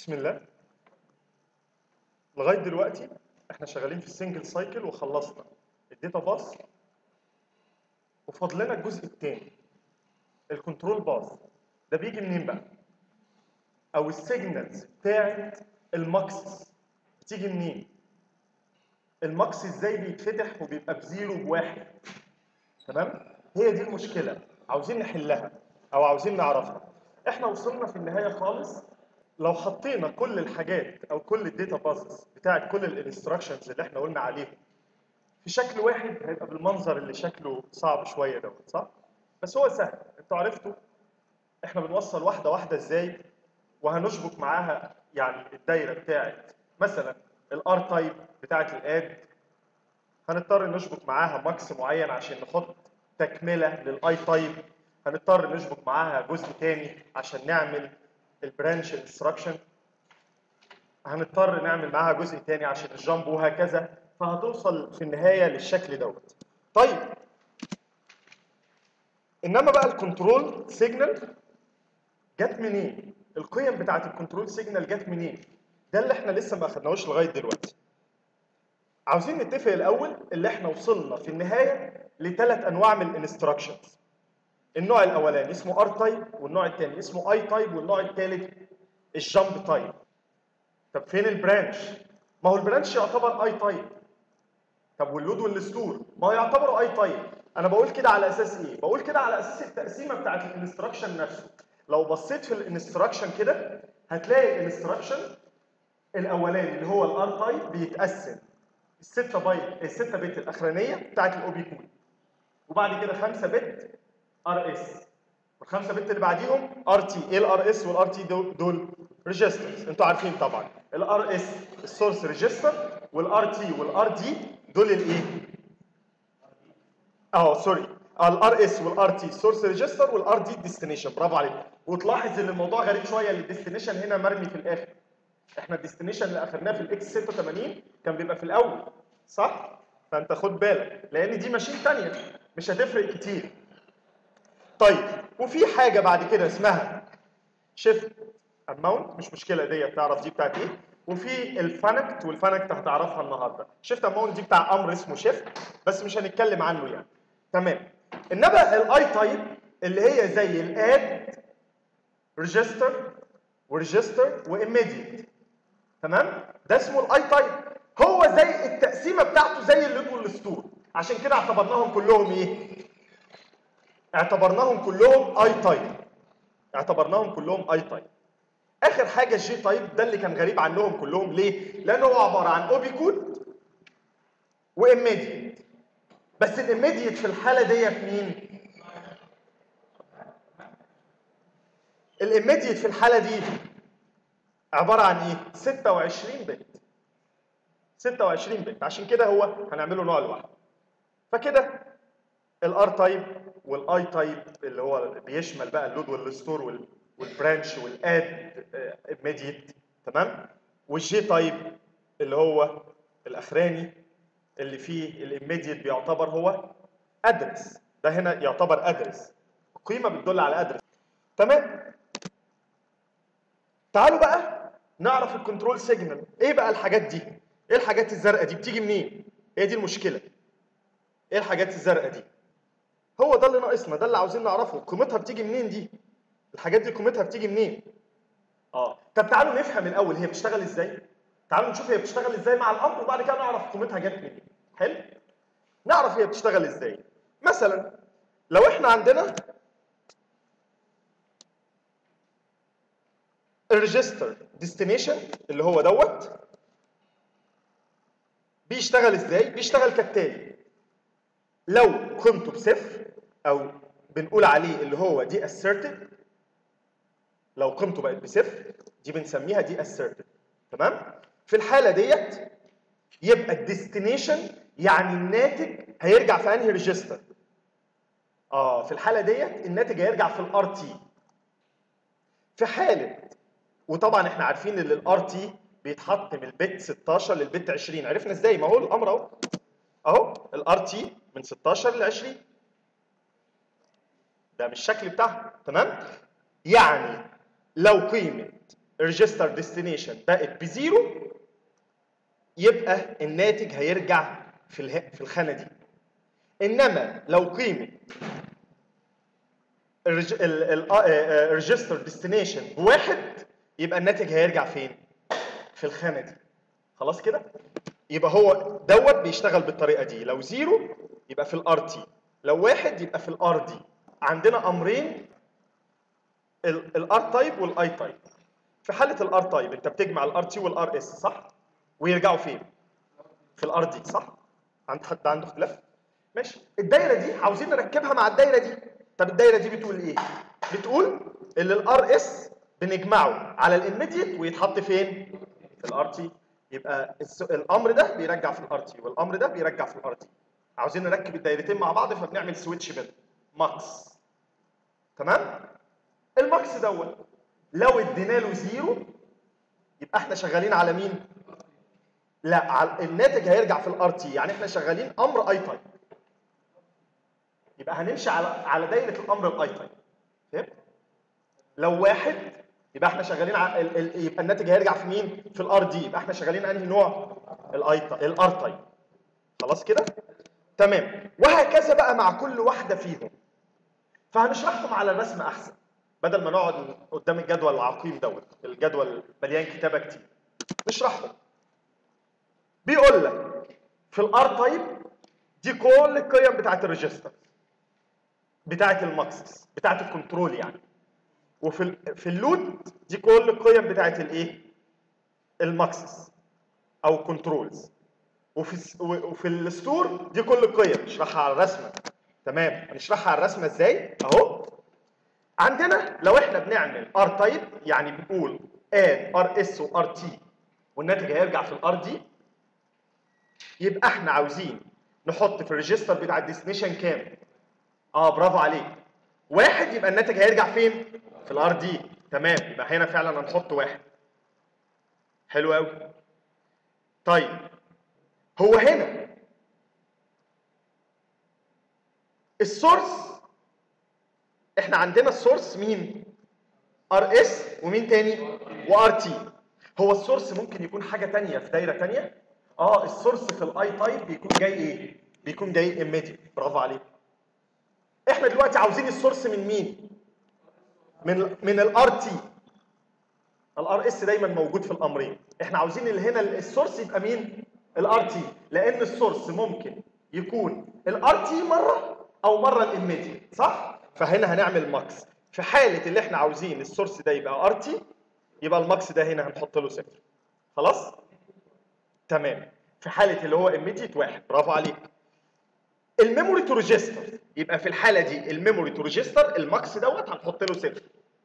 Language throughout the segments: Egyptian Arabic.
بسم الله لغايه دلوقتي احنا شغالين في السنجل سايكل وخلصنا الداتا باس وفاضل لنا الجزء الثاني الكنترول باس ده بيجي منين بقى او السيجنالز بتاعت الماكسس بتيجي منين الماكس ازاي بيتفتح وبيبقى بزيرو بواحد تمام هي دي المشكله عاوزين نحلها او عاوزين نعرفها احنا وصلنا في النهايه خالص لو حطينا كل الحاجات او كل الداتا بازز بتاعت كل الانستراكشنز اللي احنا قلنا عليهم في شكل واحد هيبقى بالمنظر اللي شكله صعب شويه دوت صح بس هو سهل انتوا عرفتوا احنا بنوصل واحده واحده ازاي وهنشبك معاها يعني الدايره بتاعت مثلا الار تايب بتاعت الاد هنضطر نشبك معاها ماكس معين عشان نحط تكمله للاي تايب هنضطر نشبك معاها جزء تاني عشان نعمل البرانش انستراكشن هنضطر نعمل معاها جزء تاني عشان الجامب وهكذا فهتوصل في النهايه للشكل دوت طيب انما بقى الكنترول سيجنال جت منين القيم بتاعت الكنترول سيجنال جت منين ده اللي احنا لسه ما اخدناهوش لغايه دلوقتي عاوزين نتفق الاول اللي احنا وصلنا في النهايه لثلاث انواع من الانستراكشنز النوع الاولاني اسمه ار تايب والنوع الثاني اسمه اي تايب والنوع الثالث الجامب تايب طب فين البرانش ما هو البرانش يعتبر اي تايب طب واللود والستور ما هو يعتبروا اي تايب انا بقول كده على اساس ايه بقول كده على اساس التقسيمه بتاعت الانستراكشن نفسه لو بصيت في الانستراكشن كده هتلاقي الانستراكشن الاولاني اللي هو الار تايب بيتقسم الستة بايت الستة بت الاخرانيه بتاعت الاو بي كود وبعد كده 5 بت ار اس والخمسه بت اللي بعديهم ار تي ايه الار اس والار تي دول دول ريجسترز انتوا عارفين طبعا الار اس السورس ريجستر والار تي والار دي دول الايه اه سوري الار اس والار تي سورس ريجستر والار دي ديستنيشن برافو عليك وتلاحظ ان الموضوع غريب شويه ان الديستنيشن هنا مرمي في الاخر احنا الديستنيشن اللي اخدناه في الاكس 86 كان بيبقى في الاول صح فانت خد بالك لان دي ماشين ثانيه مش هتفرق كتير طيب وفي حاجه بعد كده اسمها شيفت اماونت مش مشكله دي تعرف دي بتاعت ايه وفي الفانكت والفانكت هتعرفها النهارده شيفت اماونت دي بتاع امر اسمه شيفت بس مش هنتكلم عنه يعني تمام انما الاي تايب اللي هي زي الاد ريجستر وريجستر واميديت تمام ده اسمه الاي تايب هو زي التقسيمه بتاعته زي اللود والستور عشان كده اعتبرناهم كلهم ايه اعتبرناهم كلهم اي تايب اعتبرناهم كلهم اي تايب اخر حاجه الجي تايب ده اللي كان غريب عنهم كلهم ليه لان هو عباره عن اوبي كود واميديت بس الاميديت في الحاله ديت مين الاميديت في الحاله دي عباره عن ايه 26 بت 26 بت عشان كده هو هنعمله نوع لوحده فكده الار تايب والاي تايب اللي هو بيشمل بقى اللود والستور والبرانش والاد immediate تمام والجي تايب اللي هو الاخراني اللي فيه الاميديت بيعتبر هو ادرس ده هنا يعتبر ادرس القيمه بتدل على ادرس تمام تعالوا بقى نعرف الكنترول سيجنال ايه بقى الحاجات دي ايه الحاجات الزرقاء دي بتيجي منين ايه دي المشكله ايه الحاجات الزرقاء دي هو ده اللي ناقصنا ده اللي عاوزين نعرفه قيمتها بتيجي منين دي الحاجات دي قيمتها بتيجي منين اه طب تعالوا نفهم الاول هي بتشتغل ازاي تعالوا نشوف هي بتشتغل ازاي مع الامر وبعد كده نعرف قيمتها جت منين حلو نعرف هي بتشتغل ازاي مثلا لو احنا عندنا الريجستر ديستنيشن اللي هو دوت بيشتغل ازاي بيشتغل كالتالي لو قيمته بصفر او بنقول عليه اللي هو دي asserted لو قيمته بقت بصفر دي بنسميها دي asserted تمام في الحاله ديت يبقى الديستنيشن يعني الناتج هيرجع في انهي ريجستر اه في الحاله ديت الناتج هيرجع في الار تي في حاله وطبعا احنا عارفين ان الار تي بيتحط من البت 16 للبت 20 عرفنا ازاي ما هو الامر اهو اهو الار تي من 16 ل 20 ده مش الشكل بتاعها تمام يعني لو قيمه الريجستر ديستنيشن بقت بزيرو يبقى الناتج هيرجع في اله... في الخانه دي انما لو قيمه الريجستر ديستنيشن بواحد يبقى الناتج هيرجع فين؟ في الخانه دي خلاص كده؟ يبقى هو دوت بيشتغل بالطريقه دي لو زيرو يبقى في الار تي لو واحد يبقى في الار دي عندنا امرين الار تايب والاي تايب في حاله الار تايب انت بتجمع الار تي والار اس صح؟ ويرجعوا فين؟ في الار دي صح؟ عند حد عنده اختلاف؟ ماشي الدايره دي عاوزين نركبها مع الدايره دي طب الدايره دي بتقول ايه؟ بتقول ان الار اس بنجمعه على الاميديت ويتحط فين؟ في الار تي يبقى الس- الامر ده بيرجع في الار تي والامر ده بيرجع في الار تي عاوزين نركب الدايرتين مع بعض فبنعمل سويتش بينهم ماكس تمام؟ الماكس دوت لو ادينا له زيرو يبقى احنا شغالين على مين؟ لا على الناتج هيرجع في الار تي يعني احنا شغالين امر اي تايب يبقى هنمشي على على دايره الامر الاي تايب فهمت؟ لو واحد يبقى احنا شغالين على ال... ال... يبقى الناتج هيرجع في مين؟ في الار دي يبقى احنا شغالين انهي نوع؟ الاي الار تايب خلاص كده؟ تمام وهكذا بقى مع كل واحده فيهم فهنشرحهم على الرسم احسن بدل ما نقعد قدام الجدول العقيم دوت الجدول مليان كتابه كتير نشرحهم بيقول لك في الار تايب دي كل القيم بتاعت الريجستر بتاعت الماكسس بتاعت الكنترول يعني وفي ال في اللود دي كل القيم بتاعت الايه الماكسس او كنترولز وفي الس- و- وفي الستور دي كل القيم نشرحها على الرسمه تمام هنشرحها على الرسمه ازاي اهو عندنا لو احنا بنعمل ار تايب يعني بنقول اد ار اس وار تي والناتج هيرجع في الار دي يبقى احنا عاوزين نحط في الريجستر بتاع الديستنيشن كام اه برافو عليك واحد يبقى الناتج هيرجع فين في الار دي تمام يبقى هنا فعلا هنحط واحد حلو قوي طيب هو هنا السورس احنا عندنا السورس مين ار اس ومين تاني وار تي هو السورس ممكن يكون حاجه تانية في دايره تانية اه السورس في الاي تايب بيكون جاي ايه بيكون جاي ايميديت برافو عليك احنا دلوقتي عاوزين السورس من مين من من الار تي الار اس دايما موجود في الامرين احنا عاوزين اللي هنا السورس يبقى مين الار تي لان السورس ممكن يكون الار تي مره او مره الاميديت صح فهنا هنعمل ماكس في حاله اللي احنا عاوزين السورس ده يبقى ار تي يبقى الماكس ده هنا هنحط له صفر خلاص تمام في حاله اللي هو immediate واحد برافو عليك الميموري تو ريجستر يبقى في الحاله دي الميموري تو ريجستر الماكس دوت هنحط له صفر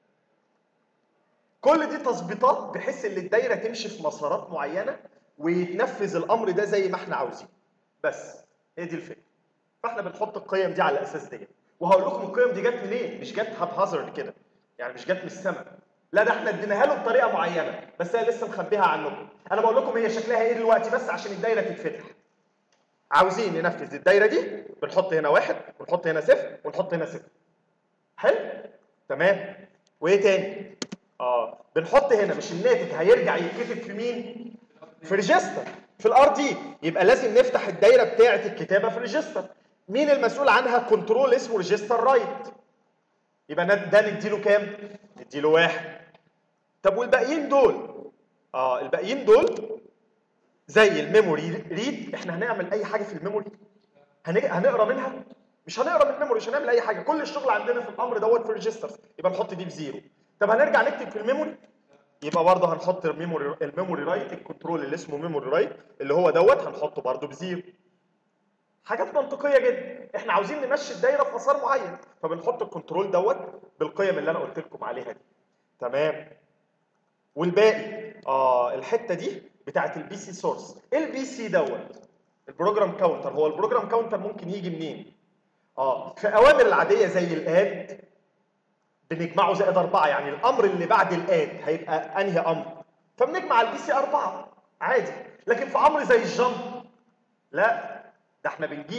كل دي تظبيطات بحيث ان الدايره تمشي في مسارات معينه ويتنفذ الامر ده زي ما احنا عاوزين بس هي دي الفكره فاحنا بنحط القيم دي على الاساس دي وهقول لكم القيم دي جت منين مش جت هاب هازارد كده يعني مش جت من السماء لا ده احنا اديناها له بطريقه معينه بس انا لسه مخبيها عنكم انا بقول لكم هي شكلها ايه دلوقتي بس عشان الدايره تتفتح عاوزين ننفذ الدايره دي بنحط هنا واحد ونحط هنا صفر ونحط هنا صفر حلو تمام وايه تاني اه بنحط هنا مش الناتج هيرجع يتكتب في مين في ريجستر في الار دي يبقى لازم نفتح الدايره بتاعه الكتابه في ريجستر مين المسؤول عنها كنترول اسمه ريجستر رايت يبقى ند- ده نديله كام نديله واحد طب والباقيين دول اه الباقيين دول زي الميموري ريد احنا هنعمل اي حاجه في الميموري هنج- هنقرا منها مش هنقرا من الميموري مش هنعمل اي حاجه كل الشغل عندنا في الامر دوت في ريجسترز يبقى نحط دي بزيرو طب هنرجع نكتب في الميموري يبقى برضه هنحط الميموري الميموري رايت الكنترول اللي اسمه ميموري رايت اللي هو دوت هنحطه برضه بزيرو حاجات منطقيه جدا احنا عاوزين نمشي الدايره في مسار معين فبنحط الكنترول دوت بالقيم اللي انا قلت لكم عليها دي تمام والباقي اه الحته دي بتاعت البي سي سورس ايه البي سي دوت البروجرام كاونتر هو البروجرام كاونتر ممكن يجي منين اه في اوامر العاديه زي الاد بنجمعه زائد أربعة يعني الأمر اللي بعد الآد هيبقى أنهي أمر فبنجمع البي سي أربعة عادي لكن في أمر زي الجمب لا ده احنا بنجيب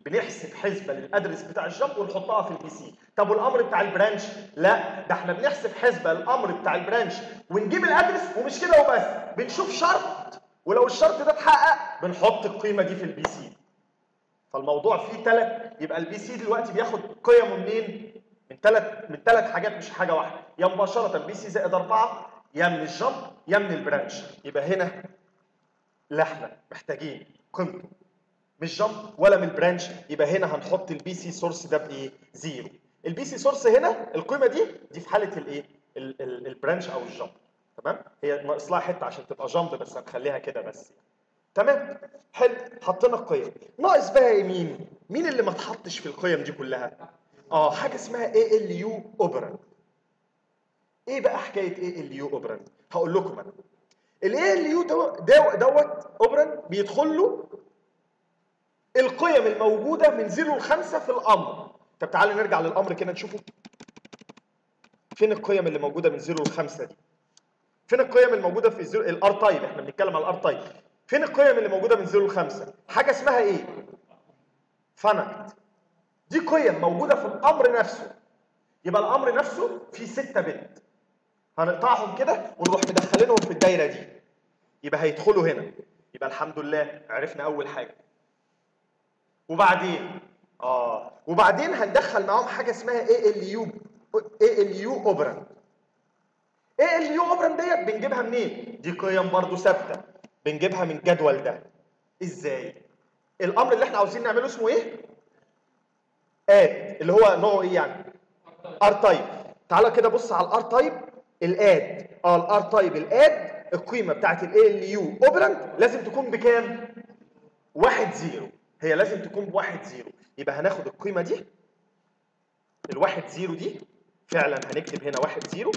بنحسب حسبه للادرس بتاع الجامب ونحطها في البي سي طب والامر بتاع البرانش لا ده احنا بنحسب حسبه الامر بتاع البرانش ونجيب الادرس ومش كده وبس بنشوف شرط ولو الشرط ده اتحقق بنحط القيمه دي في البي سي فالموضوع فيه ثلاث يبقى البي سي دلوقتي بياخد قيمه منين من ثلاث من ثلاث حاجات مش حاجه واحده يا مباشره بي سي زائد اربعه يا من الجامب يا من البرانش يبقى هنا لا احنا محتاجين قيمته مش جامب ولا من البرانش يبقى هنا هنحط البي سي سورس ده بايه؟ زيرو. البي سي سورس هنا القيمه دي دي في حاله الايه؟ ال- ال- البرانش او الجامب تمام؟ هي ناقص لها حته عشان تبقى جامب بس هنخليها كده بس تمام؟ حلو حطينا القيم ناقص بقى ايه مين؟ مين اللي ما اتحطش في القيم دي كلها؟ اه حاجه اسمها اي ال يو اوبرا ايه بقى حكايه اي ال يو اوبرا؟ هقول لكم انا الاي ال يو دوت اوبرا بيدخل له القيم الموجودة من 0 ل 5 في الأمر طب تعالى نرجع للأمر كده نشوفه فين القيم اللي موجودة من 0 ل 5 دي فين القيم الموجودة في الزيرو الار تايب احنا بنتكلم على الار تايب فين القيم اللي موجودة من 0 ل 5 حاجة اسمها ايه فنكت دي قيم موجودة في الأمر نفسه يبقى الأمر نفسه فيه 6 بت هنقطعهم كده ونروح مدخلينهم في الدايرة دي يبقى هيدخلوا هنا يبقى الحمد لله عرفنا أول حاجة وبعدين اه وبعدين هندخل معاهم حاجه اسمها اي ال يو اي ال يو اوبرا اي ال يو اوبرا ديت بنجيبها منين دي قيم برضو ثابته بنجيبها من الجدول ده ازاي الامر اللي احنا عاوزين نعمله اسمه ايه اد اللي هو نوعه ايه يعني ار تايب تعالى كده بص على الار تايب الاد اه الار تايب الاد القيمه بتاعت الاي ال يو اوبرا لازم تكون بكام واحد زيرو هي لازم تكون بواحد زيرو يبقى هناخد القيمة دي الواحد زيرو دي فعلا هنكتب هنا واحد زيرو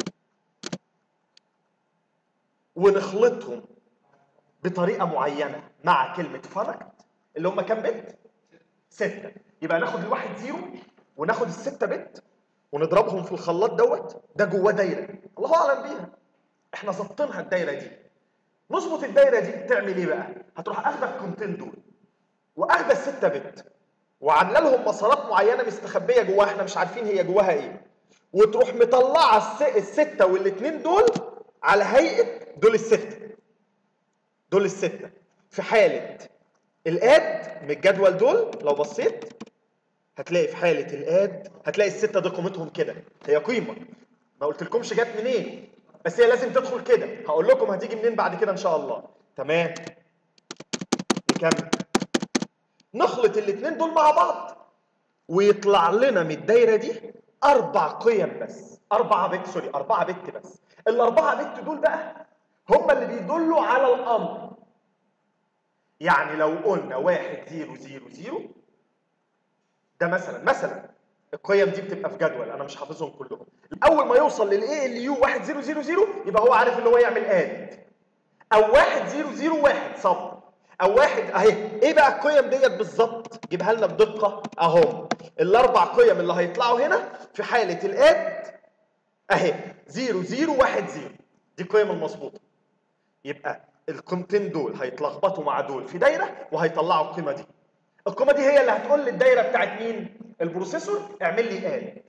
ونخلطهم بطريقة معينة مع كلمة فنكت اللي هم كام بت؟ ستة يبقى ناخد الواحد زيرو وناخد الستة بت ونضربهم في الخلاط دوت ده جواه دايرة الله أعلم بيها احنا ظابطينها الدايرة دي نظبط الدايرة دي تعمل ايه بقى؟ هتروح اخدة القيمتين دول واخده الستة بت وعامله لهم مسارات معينه مستخبيه جواها احنا مش عارفين هي جواها ايه وتروح مطلعه الس... السته والاثنين دول على هيئه دول السته دول السته في حاله الاد من الجدول دول لو بصيت هتلاقي في حاله الاد هتلاقي السته دي قيمتهم كده هي قيمه ما قلتلكمش جت منين بس هي لازم تدخل كده هقول لكم هتيجي منين بعد كده ان شاء الله تمام نكمل نخلط الاثنين دول مع بعض ويطلع لنا من الدايره دي اربع قيم بس اربعه بت سوري اربعه بت بس الاربعه بت دول بقى هم اللي بيدلوا على الامر يعني لو قلنا واحد زيرو زيرو زيرو ده مثلا مثلا القيم دي بتبقى في جدول انا مش حافظهم كلهم اول ما يوصل للاي ال يو 1000 يبقى هو عارف ان هو يعمل اد او 1001 صب او واحد اهي ايه بقى القيم ديت بالظبط جيبها لنا بدقه اهم الاربع قيم اللي هيطلعوا هنا في حاله الاد اهي 0010 دي القيم المظبوطه يبقى القيمتين دول هيتلخبطوا مع دول في دايره وهيطلعوا القيمه دي القيمه دي هي اللي هتقول للدايره بتاعت مين البروسيسور اعمل لي اد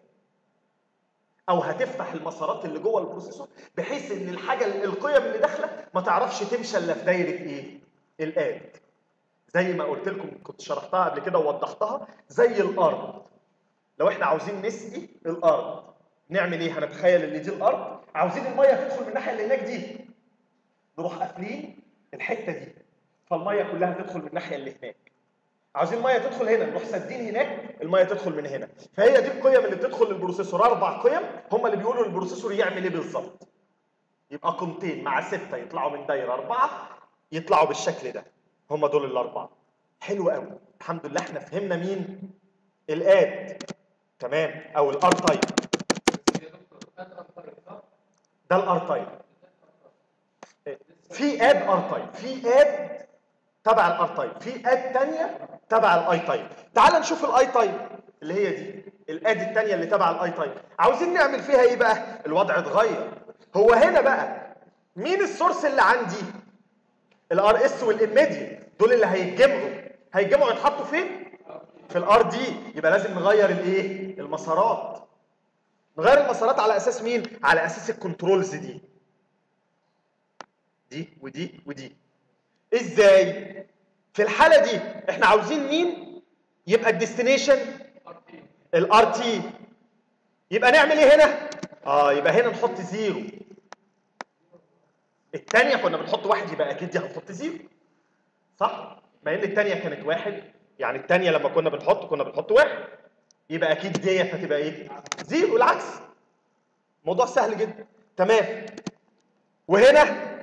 او هتفتح المسارات اللي جوه البروسيسور بحيث ان الحاجه القيم اللي داخله ما تعرفش تمشي الا في دايره ايه الاد زي ما قلت لكم كنت شرحتها قبل كده ووضحتها زي الارض لو احنا عاوزين نسقي الارض نعمل ايه هنتخيل ان دي الارض عاوزين الميه تدخل من الناحيه اللي هناك دي نروح قافلين الحته دي فالميه كلها تدخل من الناحيه اللي هناك عاوزين الميه تدخل هنا نروح سادين هناك الميه تدخل من هنا فهي دي القيم اللي بتدخل للبروسيسور اربع قيم هم اللي بيقولوا للبروسيسور يعمل ايه بالظبط يبقى قيمتين مع سته يطلعوا من دايره اربعه يطلعوا بالشكل ده هم دول الاربعه حلو قوي الحمد لله احنا فهمنا مين الاد تمام او الار تايب ده الار تايب في اد ار تايب في اد تبع الار تايب في اد ثانيه تبع الاي تايب تعال نشوف الاي تايب اللي هي دي الاد الثانيه اللي تبع الاي تايب عاوزين نعمل فيها ايه بقى الوضع اتغير هو هنا بقى مين السورس اللي عندي الار اس والاميديت دول اللي هيتجمعوا هيتجمعوا يتحطوا فين في الار دي يبقى لازم نغير الايه المسارات نغير المسارات على اساس مين على اساس الكنترولز دي دي ودي ودي ازاي في الحاله دي احنا عاوزين مين يبقى الديستنيشن الار تي يبقى نعمل ايه هنا اه يبقى هنا نحط زيرو الثانيه كنا بنحط واحد يبقى اكيد دي هنحط زيرو صح ما ان الثانيه كانت واحد يعني الثانيه لما كنا بنحط كنا بنحط واحد يبقى اكيد ديت هتبقى ايه زيرو العكس موضوع سهل جدا تمام وهنا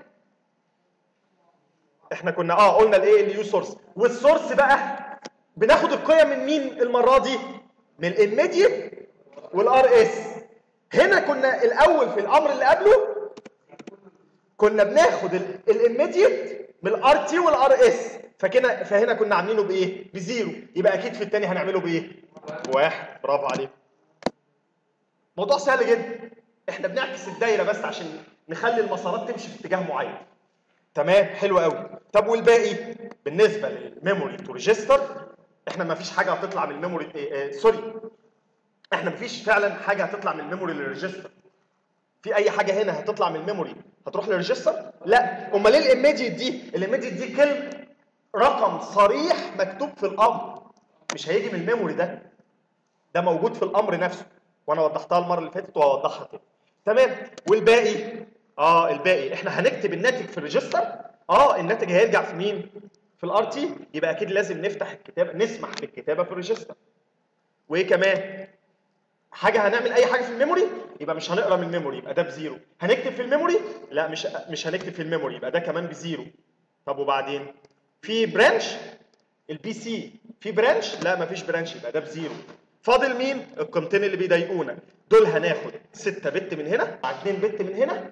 احنا كنا اه قلنا الايه اليو سورس والسورس بقى بناخد القيم من مين المره دي من الاميديت والار اس هنا كنا الاول في الامر اللي قبله كنا بناخد الاميديت من الار تي والار اس فكنا فهنا كنا عاملينه بايه بزيرو يبقى اكيد في الثاني هنعمله بايه واحد برافو عليك موضوع سهل جدا احنا بنعكس الدايره بس عشان نخلي المسارات تمشي في اتجاه معين تمام حلو قوي طب والباقي بالنسبه للميموري تو ريجستر احنا ما فيش حاجه هتطلع من الميموري إيه إيه سوري احنا ما فيش فعلا حاجه هتطلع من الميموري للريجستر في اي حاجه هنا هتطلع من الميموري هتروح للريجستر لا امال ايه الاميديت دي الاميديت دي كلمه رقم صريح مكتوب في الامر مش هيجي من الميموري ده ده موجود في الامر نفسه وانا وضحتها المره اللي فاتت وهوضحها تاني تمام والباقي اه الباقي احنا هنكتب الناتج في الريجستر اه الناتج هيرجع في مين في الار تي يبقى اكيد لازم نفتح الكتابه نسمح بالكتابه في الريجستر وايه كمان حاجه هنعمل اي حاجه في الميموري يبقى مش هنقرا من الميموري يبقى ده بزيرو هنكتب في الميموري لا مش مش هنكتب في الميموري يبقى ده كمان بزيرو طب وبعدين في برانش البي سي في برانش لا مفيش برانش يبقى ده بزيرو فاضل مين القيمتين اللي بيضايقونا دول هناخد 6 بت من هنا مع 2 بت من هنا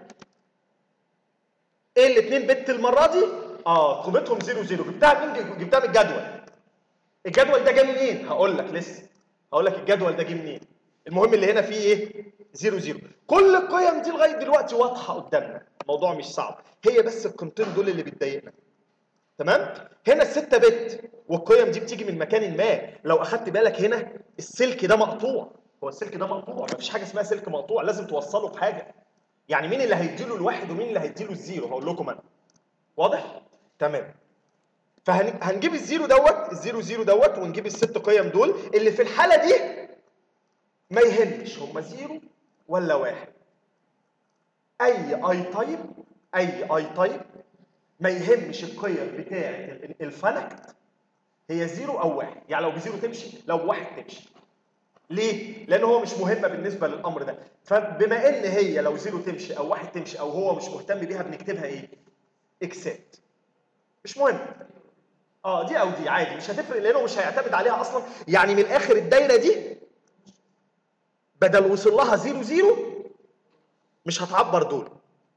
ايه الاثنين بت المره دي اه قيمتهم 0 0 جبتها منين جبتها من الجدول الجدول ده جه منين هقول لك لسه هقول لك الجدول ده جه منين المهم اللي هنا فيه ايه 0 0 كل القيم دي لغايه دلوقتي واضحه قدامنا الموضوع مش صعب هي بس القيمتين دول اللي بتضايقنا تمام هنا الستة بت والقيم دي بتيجي من مكان ما لو اخدت بالك هنا السلك ده مقطوع هو السلك ده مقطوع مفيش حاجه اسمها سلك مقطوع لازم توصله بحاجه يعني مين اللي هيديله الواحد ومين اللي هيديله الزيرو هقول لكم انا واضح تمام فهنجيب الزيرو دوت الزيرو زيرو دوت ونجيب الست قيم دول اللي في الحاله دي ما يهمش هم زيرو ولا واحد اي اي تايب اي اي تايب ما يهمش القيم بتاعه الفلكت هي زيرو او واحد يعني لو بزيرو تمشي لو بواحد تمشي ليه؟ لان هو مش مهمه بالنسبه للامر ده فبما ان هي لو زيرو تمشي او واحد تمشي او هو مش مهتم بيها بنكتبها ايه؟ اكسبت مش مهم اه دي او دي عادي مش هتفرق لانه مش هيعتمد عليها اصلا يعني من الاخر الدايره دي بدل وصل لها زيرو زيرو مش هتعبر دول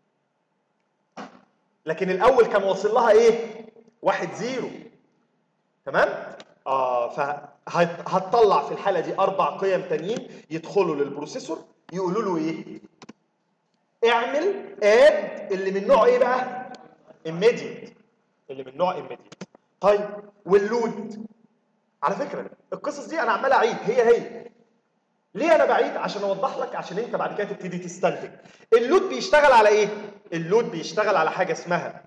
لكن الاول كان واصل لها ايه واحد زيرو تمام اه فهتطلع في الحاله دي اربع قيم تانيين يدخلوا للبروسيسور يقولوا له ايه اعمل اد اللي من نوع ايه بقى immediate اللي من نوع immediate طيب واللود على فكره القصص دي انا عمال اعيد هي هي ليه انا بعيد عشان اوضح لك عشان انت بعد كده تبتدي تستنتج اللود بيشتغل على ايه اللود بيشتغل على حاجه اسمها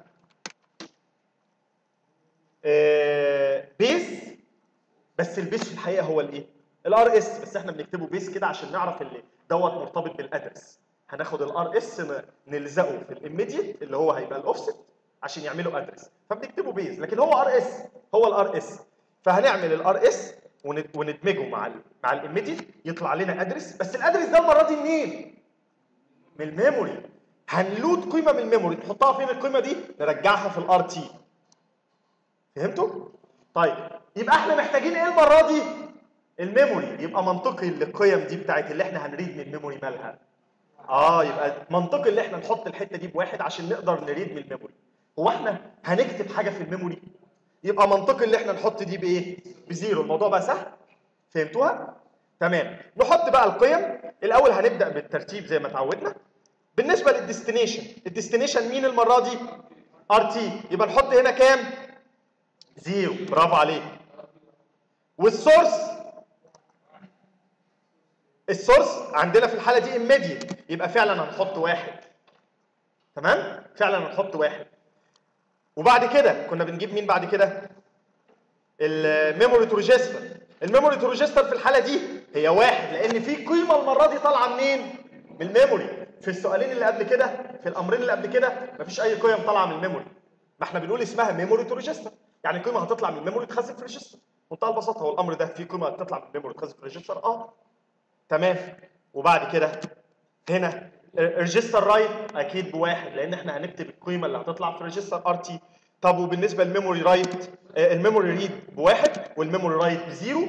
آه بيز بس البيز في الحقيقه هو الايه الار اس بس احنا بنكتبه بيز كده عشان نعرف اللي دوت مرتبط بالادرس هناخد الار اس نلزقه في الاميديت اللي هو هيبقى الاوفست عشان يعملوا ادرس فبنكتبه بيز لكن هو ار اس هو الار اس فهنعمل الار اس وندمجه مع ال مع الاميديت يطلع لنا ادرس بس الادرس ده المره دي منين؟ من الميموري هنلود قيمه من الميموري نحطها فين القيمه دي؟ نرجعها في الار تي فهمتوا؟ طيب يبقى احنا محتاجين ايه المره دي؟ الميموري يبقى منطقي القيم دي بتاعت اللي احنا هنريد من الميموري مالها اه يبقى منطقي اللي احنا نحط الحته دي بواحد عشان نقدر نريد من الميموري هو احنا هنكتب حاجه في الميموري يبقى منطقي اللي احنا نحط دي بايه بزيرو الموضوع بقى سهل فهمتوها تمام نحط بقى القيم الاول هنبدا بالترتيب زي ما اتعودنا بالنسبه للديستنيشن الديستنيشن مين المره دي ار تي يبقى نحط هنا كام زيرو برافو عليك والسورس السورس عندنا في الحاله دي immediate يبقى فعلا هنحط واحد تمام فعلا هنحط واحد وبعد كده كنا بنجيب مين بعد كده الميموري تو ريجستر الميموري تو ريجستر في الحاله دي هي واحد لان في قيمه المره دي طالعه منين من الميموري في السؤالين اللي قبل كده في الامرين اللي قبل كده مفيش اي قيم طالعه من الميموري ما احنا بنقول اسمها ميموري تو ريجستر يعني قيمه هتطلع من الميموري تخزن في ريجستر منتهى البساطه هو الامر ده في قيمه هتطلع من الميموري تخزن في ريجستر اه تمام وبعد كده هنا ريجستر رايت اكيد بواحد لان احنا هنكتب القيمه اللي هتطلع في ريجستر ار تي طب وبالنسبه للميموري رايت الميموري ريد بواحد والميموري رايت بزيرو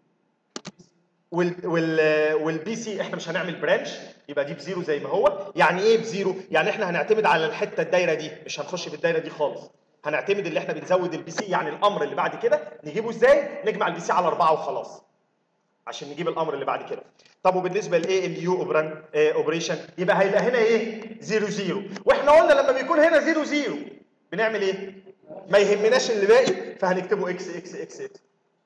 وال وال والبي سي احنا مش هنعمل برانش يبقى دي بزيرو زي ما هو يعني ايه بزيرو يعني احنا هنعتمد على الحته الدايره دي مش هنخش في الدايره دي خالص هنعتمد اللي احنا بنزود البي سي يعني الامر اللي بعد كده نجيبه ازاي نجمع البي سي على أربعة وخلاص عشان نجيب الامر اللي بعد كده طب وبالنسبه لايه اليو اوبران اوبريشن يبقى هيبقى هنا ايه 0 0 واحنا قلنا لما بيكون هنا 0 0 بنعمل ايه ما يهمناش اللي باقي فهنكتبه اكس اكس اكس اكس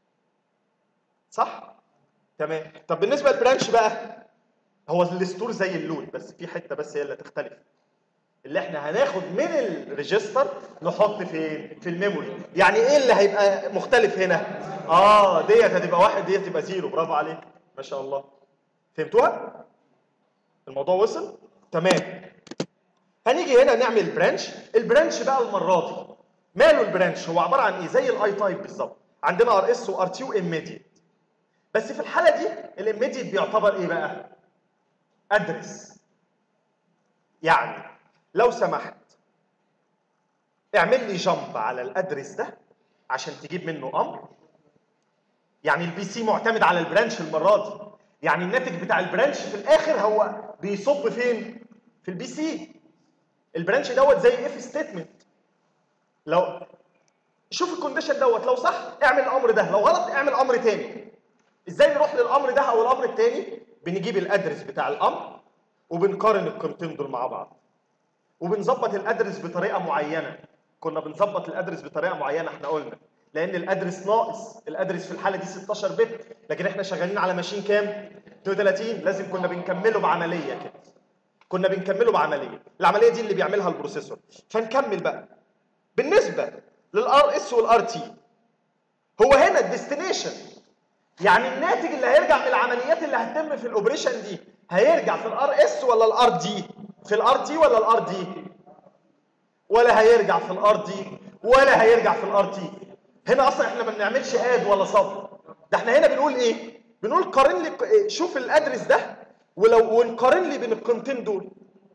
صح تمام طب بالنسبه للبرانش بقى هو الستور زي اللود بس في حته بس هي اللي تختلف اللي احنا هناخد من الريجستر نحط فين في الميموري يعني ايه اللي هيبقى مختلف هنا اه ديت هتبقى واحد ديت تبقى زيرو برافو عليك ما شاء الله فهمتوها الموضوع وصل تمام هنيجي هنا نعمل برانش البرانش بقى المره دي ماله البرانش هو عباره عن ايه زي الاي تايب بالظبط عندنا ار اس وار تي واميديت بس في الحاله دي الاميديت بيعتبر ايه بقى ادرس يعني لو سمحت اعمل لي جامب على الادرس ده عشان تجيب منه امر يعني البي سي معتمد على البرانش المره دي يعني الناتج بتاع البرانش في الاخر هو بيصب فين في البي سي البرانش دوت زي اف ستيتمنت لو شوف الكونديشن دوت لو صح اعمل الامر ده لو غلط اعمل امر تاني ازاي نروح للامر ده او الامر التاني بنجيب الادرس بتاع الامر وبنقارن القيمتين دول مع بعض وبنظبط الادرس بطريقه معينه كنا بنظبط الادرس بطريقه معينه احنا قلنا لان الادرس ناقص الادرس في الحاله دي 16 بت لكن احنا شغالين على ماشين كام 32 لازم كنا بنكمله بعمليه كده كنا بنكمله بعمليه العمليه دي اللي بيعملها البروسيسور فنكمل بقى بالنسبه للار اس والار تي هو هنا الديستنيشن يعني الناتج اللي هيرجع من العمليات اللي هتتم في الاوبريشن دي هيرجع في الار اس ولا الار دي في الار تي ولا الار دي ولا هيرجع في الار دي ولا هيرجع في الار تي هنا اصلا احنا ما بنعملش اد ولا صب ده احنا هنا بنقول ايه بنقول قارن لي شوف الادرس ده ولو ونقارن لي بين القيمتين دول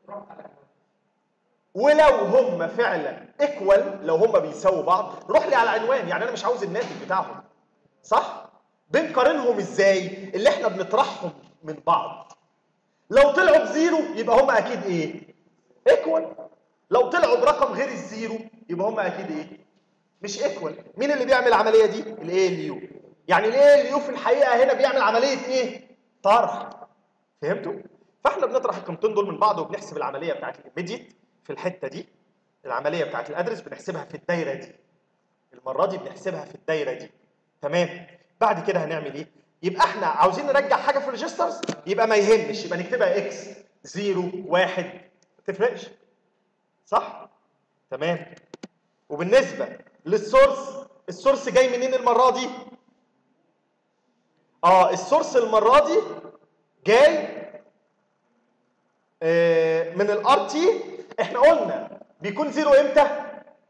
ولو هم فعلا ايكوال لو هم بيساووا بعض روح لي على عنوان يعني انا مش عاوز الناتج بتاعهم صح بنقارنهم ازاي اللي احنا بنطرحهم من بعض لو طلعوا بزيرو يبقى هم اكيد ايه ايكوال لو طلعوا برقم غير الزيرو يبقى هم اكيد ايه مش ايكوال مين اللي بيعمل العمليه دي الاي ال يو يعني الاي ال يو في الحقيقه هنا بيعمل عمليه ايه طرح فهمتوا فاحنا بنطرح القيمتين دول من بعض وبنحسب العمليه بتاعت الايميديت في الحته دي العمليه بتاعت الادرس بنحسبها في الدايره دي المره دي بنحسبها في الدايره دي تمام بعد كده هنعمل ايه يبقى احنا عاوزين نرجع حاجه في الريجسترز يبقى ما يهمش يبقى نكتبها اكس 0 1 ما تفرقش صح تمام وبالنسبه للسورس السورس جاي منين المره دي اه السورس المره دي جاي آه من الار تي احنا قلنا بيكون زيرو امتى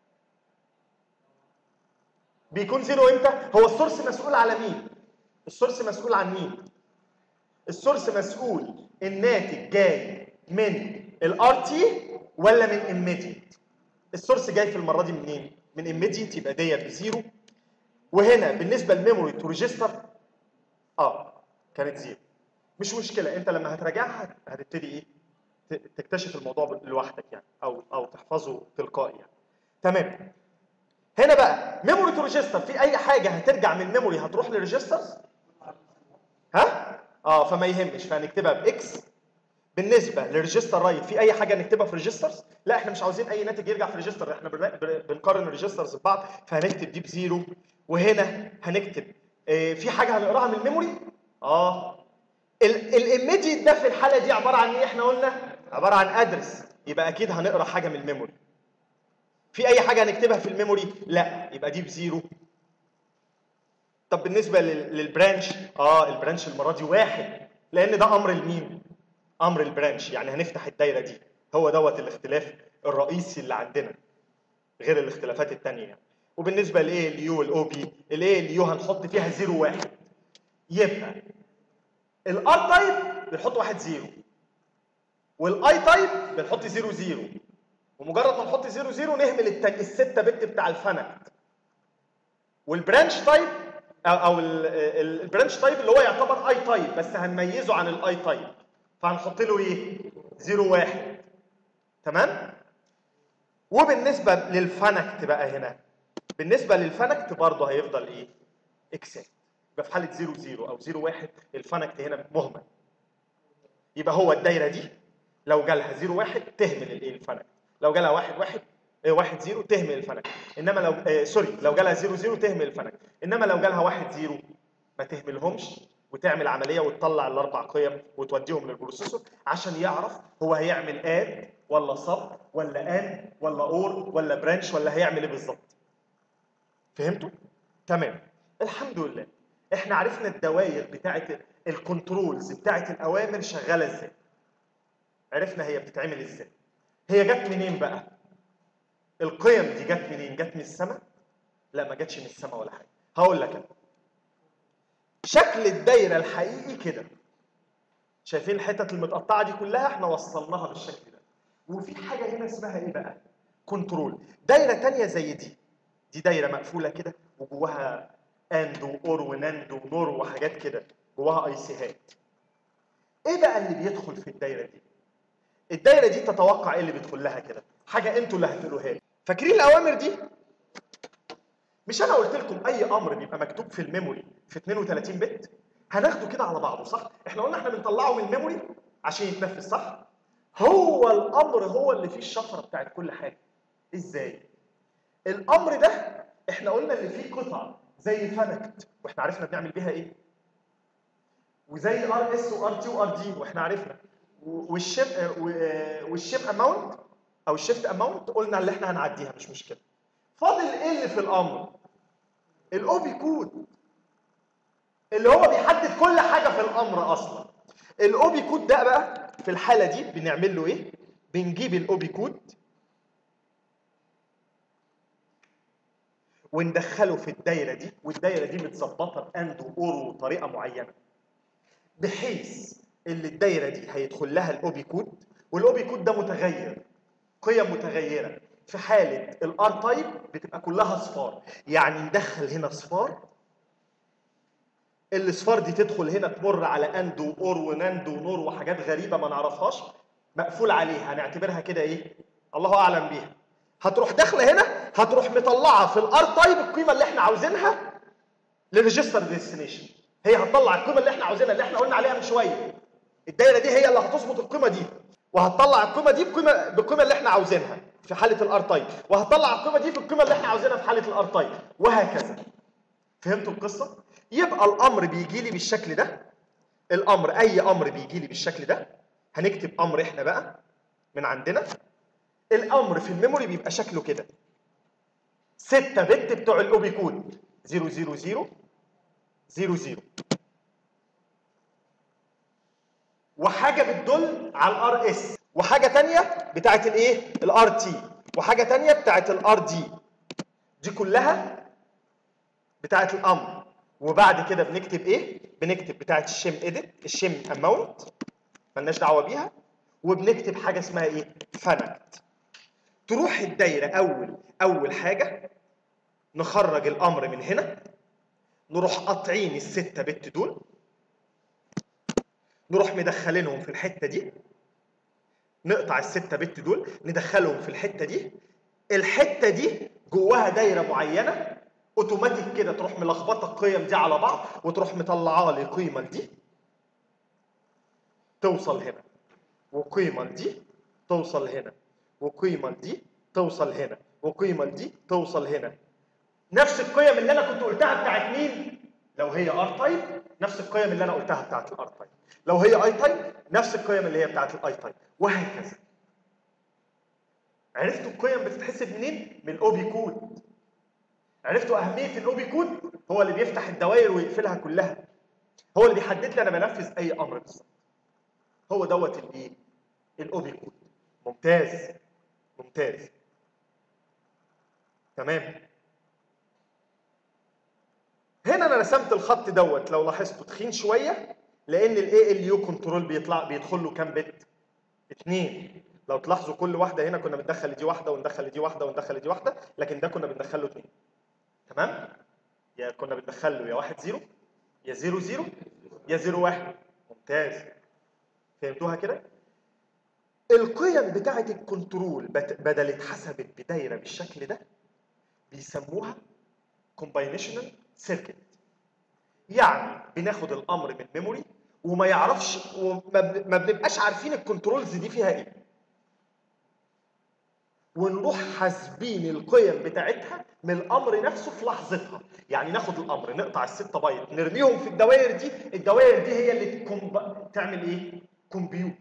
بيكون زيرو امتى هو السورس مسؤول على مين السورس مسؤول عن مين السورس مسؤول الناتج جاي من الار تي ولا من immediate السورس جاي في المره دي منين من immediate يبقى ديت بزيرو وهنا بالنسبه للميموري تو ريجستر اه كانت زيرو مش مشكله انت لما هتراجعها هتبتدي ايه ت- تكتشف الموضوع لوحدك يعني او او تحفظه تلقائي يعني تمام هنا بقى ميموري تو ريجستر في اي حاجه هترجع من ميموري هتروح للريجسترز ها اه فما يهمش فهنكتبها باكس بالنسبه للريجستر رايت في اي حاجه نكتبها في ريجسترز لا احنا مش عاوزين اي ناتج يرجع في ريجستر احنا بن- بن- بنقارن الريجسترز ببعض فهنكتب دي بزيرو وهنا هنكتب إيه في حاجه هنقراها من الميموري اه الايميديت ده في الحاله دي عباره عن ايه احنا قلنا عباره عن ادرس يبقى اكيد هنقرا حاجه من الميموري في اي حاجه هنكتبها في الميموري لا يبقى دي بزيرو طب بالنسبه لل- للبرانش اه البرانش المره دي واحد لان ده امر المين امر البرانش يعني هنفتح الدايره دي هو دوت الاختلاف الرئيسي اللي عندنا غير الاختلافات التانية يعني. وبالنسبه لايه اليو والاو بي الايه اليو هنحط فيها زيرو واحد يبقى الار تايب بنحط واحد زيرو والاي تايب بنحط زيرو زيرو ومجرد ما نحط زيرو زيرو نهمل التاني الستة بت بتاع الفنكت والبرانش تايب او او ال- ال- البرانش تايب اللي هو يعتبر اي تايب بس هنميزه عن الاي تايب فهنحط له ايه؟ زيرو واحد تمام؟ وبالنسبه للفنكت بقى هنا بالنسبه للفنكت برضه هيفضل ايه؟ اكسات يبقى في حاله 0 0 او 0 1 الفنكت هنا مهمل يبقى هو الدايره دي لو جالها 0 1 تهمل الايه الفنكت لو جالها 1 1 1 0 تهمل الفنكت انما لو آه سوري لو جالها 0 0 تهمل الفنكت انما لو جالها 1 0 ما تهملهمش وتعمل عمليه وتطلع الاربع قيم وتوديهم للبروسيسور عشان يعرف هو هيعمل اد ولا صب ولا ان ولا اور ولا برانش ولا هيعمل ايه بالظبط فهمتوا تمام الحمد لله احنا عرفنا الدوائر بتاعه الكنترولز بتاعه الاوامر شغاله ازاي عرفنا هي بتتعمل ازاي هي جت منين بقى القيم دي جت منين جت من السماء لا ما جاتش من السماء ولا حاجه هقول لك انا شكل الدايره الحقيقي كده شايفين الحتت المتقطعه دي كلها احنا وصلناها بالشكل ده وفي حاجه هنا اسمها ايه بقى كنترول دايره تانية زي دي دي دايره مقفوله كده وجواها اند واور وناند ونور وحاجات كده جواها اي سيهات ايه بقى اللي بيدخل في الدايره دي الدايره دي تتوقع ايه اللي بيدخل لها كده حاجه انتوا اللي هتقولوها لي فاكرين الاوامر دي مش انا قلت لكم اي امر بيبقى مكتوب في الميموري في 32 بت هناخده كده على بعضه صح احنا قلنا احنا بنطلعه من الميموري عشان يتنفذ صح هو الامر هو اللي فيه الشفره بتاعت كل حاجه ازاي الامر ده احنا قلنا اللي فيه قطع زي فنكت واحنا عرفنا بنعمل بيها ايه وزي ار اس وار تي وار دي واحنا عرفنا و- والشيم آه، و- آه، والشيم اماونت او الشيفت اماونت قلنا اللي احنا هنعديها مش مشكله فاضل ايه اللي في الامر الاو بي كود اللي هو بيحدد كل حاجه في الامر اصلا الاو بي كود ده بقى في الحاله دي بنعمل له ايه بنجيب الاو بي كود وندخله في الدايره دي والدايره دي متظبطه باند واور وطريقه معينه بحيث ان الدايره دي هيدخل لها الاوبي كود والاوبي كود ده متغير قيم متغيره في حاله الار تايب بتبقى كلها اصفار يعني ندخل هنا اصفار الاصفار دي تدخل هنا تمر على اند واور وناند ونور وحاجات غريبه ما نعرفهاش مقفول عليها هنعتبرها كده ايه الله اعلم بيها هتروح داخله هنا هتروح مطلعه في الار تايب القيمه اللي احنا عاوزينها للريجستر ديستنيشن هي هتطلع القيمه اللي احنا عاوزينها اللي احنا قلنا عليها من شويه الدايره دي هي اللي هتظبط القيمه دي وهتطلع القيمه دي بقيمه بالقيمه اللي احنا عاوزينها في حاله الار تايب وهتطلع القيمه دي في القيمه اللي احنا عاوزينها في حاله الار تايب وهكذا فهمتوا القصه يبقى الامر بيجي لي بالشكل ده الامر اي امر بيجي لي بالشكل ده هنكتب امر احنا بقى من عندنا الامر في الميموري بيبقى شكله كده 6 بت بتوع الاوبي كود 000 00 وحاجه بتدل على الار اس وحاجه تانية بتاعت الايه الار تي وحاجه تانية بتاعت الار دي دي كلها بتاعت الامر وبعد كده بنكتب ايه بنكتب بتاعت الشيم اديت الشيم اماونت ملناش دعوه بيها وبنكتب حاجه اسمها ايه فنكت تروح الدايره اول اول حاجه نخرج الامر من هنا نروح قاطعين الستة بت دول نروح مدخلينهم في الحته دي نقطع الستة بت دول ندخلهم في الحته دي الحته دي جواها دايره معينه اوتوماتيك كده تروح ملخبطه القيم دي على بعض وتروح مطلعه لي قيمه دي توصل هنا وقيمه دي توصل هنا وقيمه دي توصل هنا وقيمه دي توصل هنا نفس القيم اللي انا كنت قلتها بتاعت مين لو هي ار تايب نفس القيم اللي انا قلتها بتاعت الار تايب لو هي اي تايب نفس القيم اللي هي بتاعت الاي تايب وهكذا عرفتوا القيم بتتحسب منين من الاوبي كود عرفتوا اهميه الاوبي كود هو اللي بيفتح الدوائر ويقفلها كلها هو اللي بيحدد لي انا بنفذ اي امر بالظبط هو دوت الايه الاوبي كود ممتاز ممتاز تمام هنا انا رسمت الخط دوت لو لاحظتوا تخين شويه لان الاي ال يو كنترول بيطلع بيدخل له كام بت؟ اثنين لو تلاحظوا كل واحده هنا كنا بندخل دي واحده وندخل دي واحده وندخل دي واحده لكن ده كنا بندخل له اثنين تمام؟ يا كنا بندخل له يا واحد زيرو يا زيرو زيرو يا زيرو واحد ممتاز فهمتوها كده؟ القيم بتاعه الكنترول بت- بدل اتحسبت بدايره بالشكل ده بيسموها كومباينيشنال سيركت يعني بناخد الامر من ميموري وما يعرفش وما بن- ما بنبقاش عارفين الكنترولز دي فيها ايه ونروح حاسبين القيم بتاعتها من الامر نفسه في لحظتها يعني ناخد الامر نقطع الستة بايت نرميهم في الدوائر دي الدوائر دي هي اللي تكمب... تعمل ايه كومبيوت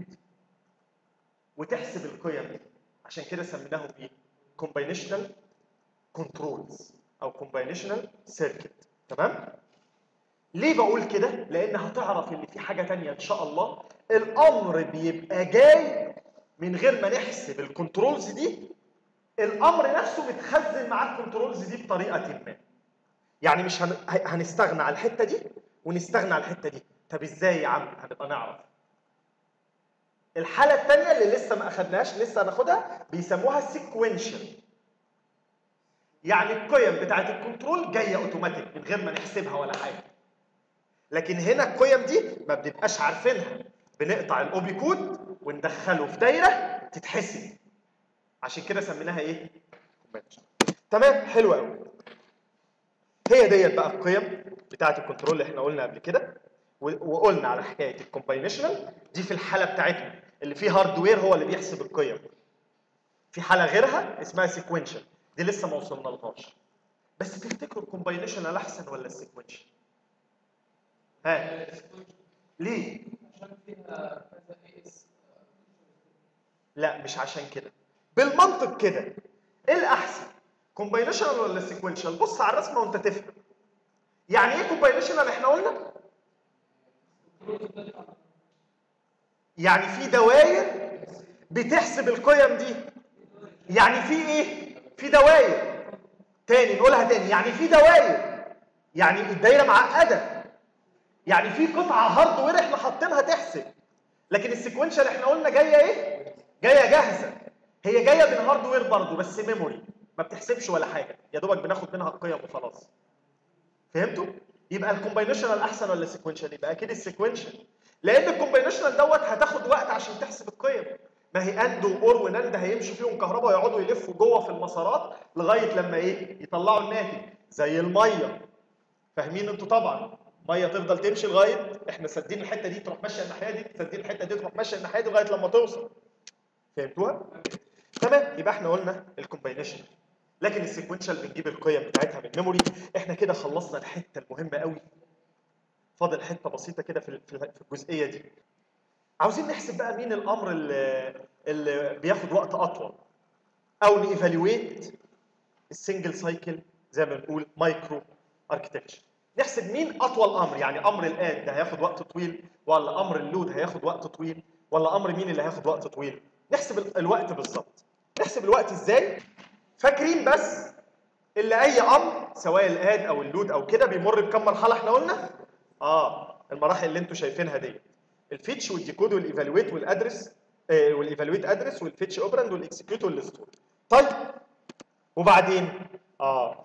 وتحسب القيم دي عشان كده سميناهم ايه كومباينيشنال كنترولز او كومباينيشنال سيركت تمام ليه بقول كده لان هتعرف ان في حاجه تانية ان شاء الله الامر بيبقى جاي من غير ما نحسب الكنترولز دي الامر نفسه متخزن معاه الكنترولز دي بطريقه ما يعني مش هن... هنستغنى على الحته دي ونستغنى على الحته دي طب ازاي يا عم هنبقى نعرف الحاله الثانيه اللي لسه ما اخدناهاش لسه هناخدها بيسموها سيكوينشال يعني القيم بتاعت الكنترول جايه اوتوماتيك من غير ما نحسبها ولا حاجه لكن هنا القيم دي ما بنبقاش عارفينها بنقطع الاوبي كود وندخله في دايره تتحسب عشان كده سميناها ايه تمام حلو قوي هي ديت بقى القيم بتاعت الكنترول اللي احنا قلنا قبل كده و- وقلنا على حكايه الكومباينيشنال دي في الحاله بتاعتنا اللي فيه هاردوير هو اللي بيحسب القيم في حاله غيرها اسمها سيكوينشال دي لسه ما وصلنا لهاش بس تفتكروا الكومباينيشنال احسن ولا السيكوينشال ها ليه عشان فيها كذا اي اس لا مش عشان كده بالمنطق كده ايه الاحسن كومباينيشنال ولا سيكوينشال بص على الرسمه وانت تفهم يعني ايه كومباينيشنال احنا قلنا يعني في دوائر بتحسب القيم دي يعني في ايه في دوائر تاني نقولها تاني يعني في دوائر يعني الدايره معقده يعني في قطعه هاردوير احنا حاطينها تحسب لكن السيكونشال احنا قلنا جايه ايه جايه جاهزه هي جايه بالهاردوير برضه بس ميموري ما بتحسبش ولا حاجه يا دوبك بناخد منها القيم وخلاص فهمتوا يبقى الكومباينيشنال احسن ولا السيكونشال يبقى اكيد السيكونشال لان الكومباينيشنال دوت هتاخد وقت عشان تحسب القيم ما هي اند واور وناند هيمشوا فيهم كهرباء ويقعدوا يلفوا جوه في المسارات لغايه لما ايه يطلعوا الناتج زي الميه فاهمين انتوا طبعا ميه تفضل تمشي لغايه احنا سادين الحته دي تروح ماشيه الناحيه دي سادين الحته دي تروح ماشيه الناحيه دي لغايه لما توصل فهمتوها تمام يبقى احنا قلنا الكومباينيشن لكن السيكونشال بنجيب القيم بتاعتها من ميموري احنا كده خلصنا الحته المهمه قوي فاضل حته بسيطه كده في ال- في ال- في الجزئيه دي عاوزين نحسب بقى مين الامر اللي, اللي بياخد وقت اطول او نيفالويت السنجل سايكل زي ما بنقول مايكرو اركتكتشر نحسب مين اطول امر يعني امر الاد ده هياخد وقت طويل ولا امر اللود هياخد وقت طويل ولا امر مين اللي هياخد وقت طويل نحسب ال- الوقت بالظبط نحسب الوقت ازاي فاكرين بس اللي اي امر سواء الاد او اللود او كده بيمر بكم مرحله احنا قلنا اه المراحل اللي انتوا شايفينها دي الفيتش والديكود والايفالويت والادرس آه والايفالويت ادرس والفيتش اوبراند والاكسكيوت والستور طيب وبعدين اه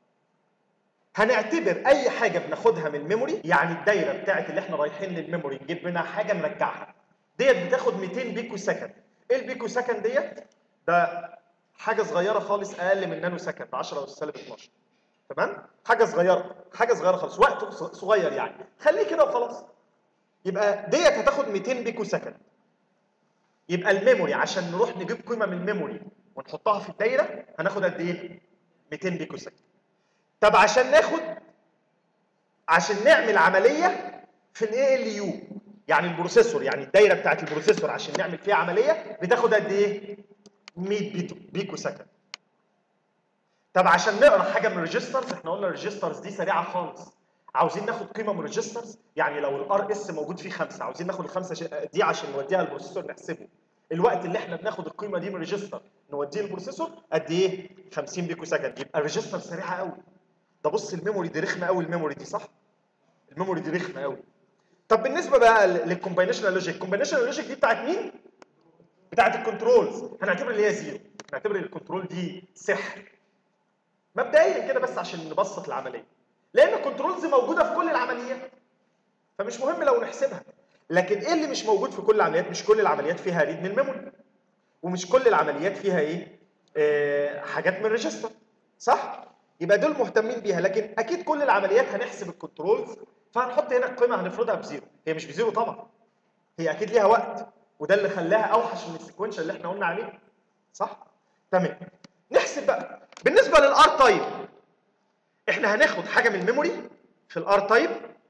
هنعتبر اي حاجه بناخدها من الميموري يعني الدايره بتاعت اللي احنا رايحين للميموري نجيب منها حاجه نرجعها ديت بتاخد 200 بيكو سكند ايه البيكو سكند ديت ده حاجه صغيره خالص اقل من نانو سكند 10 اس سالب 12 تمام حاجه صغيره حاجه صغيره خالص وقت ص- صغير يعني خليه كده وخلاص يبقى ديت هتاخد 200 بيكو سكند يبقى الميموري عشان نروح نجيب قيمه من الميموري ونحطها في الدايره هناخد قد ايه 200 بيكو سكند طب عشان ناخد عشان نعمل عمليه في الاي ال يو يعني البروسيسور يعني الدايره بتاعت البروسيسور عشان نعمل فيها عمليه بتاخد قد ايه 100 بيتو- بيكو سكند طب عشان نقرا حاجه من الريجسترز احنا قلنا الريجسترز دي سريعه خالص عاوزين ناخد قيمه من الريجسترز يعني لو الار اس موجود فيه خمسه عاوزين ناخد الخمسه ش- دي عشان نوديها للبروسيسور نحسبه الوقت اللي احنا بناخد القيمه دي من الريجستر نوديه للبروسيسور قد ايه 50 بيكو سكند يبقى الريجستر سريعه قوي ده بص الميموري دي رخمه قوي الميموري دي صح الميموري دي رخمه قوي طب بالنسبه بقى للكومباينيشنال لوجيك الكومباينيشنال لوجيك دي بتاعت مين بتاعت الكنترولز هنعتبر اللي هي زيرو هنعتبر الكنترول دي سحر مبدئيا كده بس عشان نبسط العمليه لان الكنترولز موجوده في كل العمليات فمش مهم لو نحسبها لكن ايه اللي مش موجود في كل العمليات مش كل العمليات فيها ريد من الميموري ومش كل العمليات فيها ايه آه حاجات من الريجستر صح يبقى دول مهتمين بيها لكن اكيد كل العمليات هنحسب الكنترولز فهنحط هنا القيمه هنفرضها بزيرو هي مش بزيرو طبعا هي اكيد ليها وقت وده اللي خلاها اوحش من السيكونشال اللي احنا قلنا عليه صح تمام نحسب بقى بالنسبه للار تايب احنا هناخد حاجه من الميموري في الار تايب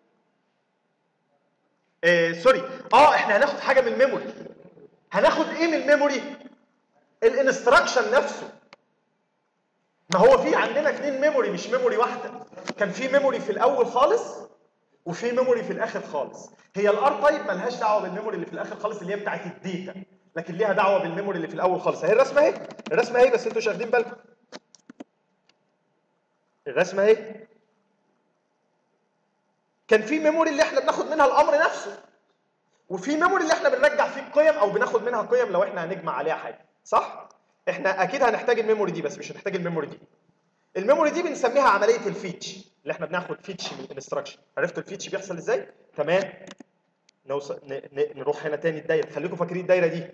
آه سوري اه احنا هناخد حاجه من الميموري هناخد ايه من الميموري الانستراكشن نفسه ما هو في عندنا اتنين ميموري مش ميموري واحده كان في ميموري في الاول خالص وفي ميموري في الاخر خالص هي الار تايب ملهاش دعوه بالميموري اللي في الاخر خالص اللي هي بتاعت الداتا لكن ليها دعوه بالميموري اللي في الاول خالص اهي الرسمه اهي الرسمه اهي بس انتوا مش واخدين بالكم الرسمه اهي كان في ميموري اللي احنا بناخد منها الامر نفسه وفي ميموري اللي احنا بنرجع فيه القيم او بناخد منها قيم لو احنا هنجمع عليها حاجه صح احنا اكيد هنحتاج الميموري دي بس مش هنحتاج الميموري دي الميموري دي بنسميها عمليه الفيتش اللي احنا بناخد فيتش من الانستراكشن عرفتوا الفيتش بيحصل ازاي تمام نوصل ن... ن... نروح هنا تاني الدايره خليكم فاكرين الدايره دي